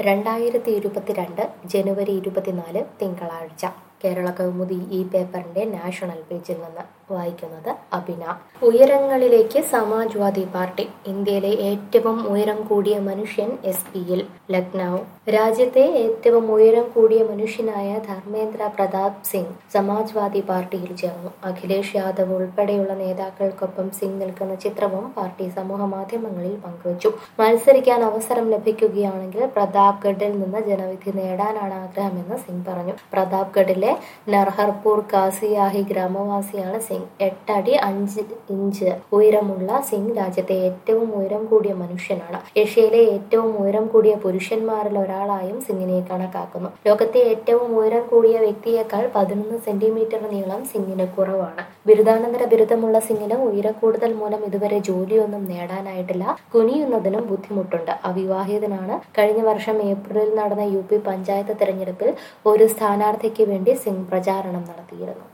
രണ്ടായിരത്തി ഇരുപത്തിരണ്ട് ജനുവരി ഇരുപത്തിനാല് തിങ്കളാഴ്ച കേരള കൗമുദി ഈ പേപ്പറിന്റെ നാഷണൽ പേജിൽ നിന്ന് വായിക്കുന്നത് അഭിന ഉയരങ്ങളിലേക്ക് സമാജ്വാദി പാർട്ടി ഇന്ത്യയിലെ ഏറ്റവും ഉയരം കൂടിയ മനുഷ്യൻ എസ് പിയിൽ ലക്നൗ രാജ്യത്തെ ഏറ്റവും ഉയരം കൂടിയ മനുഷ്യനായ ധർമ്മേന്ദ്ര പ്രതാപ് സിംഗ് സമാജ്വാദി പാർട്ടിയിൽ ചേർന്നു അഖിലേഷ് യാദവ് ഉൾപ്പെടെയുള്ള നേതാക്കൾക്കൊപ്പം സിംഗ് നിൽക്കുന്ന ചിത്രവും പാർട്ടി സമൂഹ മാധ്യമങ്ങളിൽ പങ്കുവച്ചു മത്സരിക്കാൻ അവസരം ലഭിക്കുകയാണെങ്കിൽ പ്രതാപ്ഗഡിൽ നിന്ന് ജനവിധി നേടാനാണ് ആഗ്രഹമെന്ന് സിംഗ് പറഞ്ഞു പ്രതാപ്ഗഡിലെ നർഹർപൂർ കാസിയാഹി ഗ്രാമവാസിയാണ് സിംഗ് എട്ടടി അഞ്ച് ഇഞ്ച് ഉയരമുള്ള സിംഗ് രാജ്യത്തെ ഏറ്റവും ഉയരം കൂടിയ മനുഷ്യനാണ് ഏഷ്യയിലെ ഏറ്റവും ഉയരം കൂടിയ പുരുഷന്മാരിൽ ഒരാളായും സിംഗിനെ കണക്കാക്കുന്നു ലോകത്തെ ഏറ്റവും ഉയരം കൂടിയ വ്യക്തിയേക്കാൾ പതിനൊന്ന് സെന്റിമീറ്റർ നീളം സിംഗിന് കുറവാണ് ബിരുദാനന്തര ബിരുദമുള്ള സിംഗിന് ഉയരക്കൂടുതൽ മൂലം ഇതുവരെ ജോലിയൊന്നും നേടാനായിട്ടില്ല കുനിയുന്നതിനും ബുദ്ധിമുട്ടുണ്ട് അവിവാഹിതനാണ് കഴിഞ്ഞ വർഷം ഏപ്രിലിൽ നടന്ന യു പി പഞ്ചായത്ത് തെരഞ്ഞെടുപ്പിൽ ഒരു സ്ഥാനാർത്ഥിക്ക് വേണ്ടി സിംഗ് പ്രചാരണം നടത്തിയിരുന്നു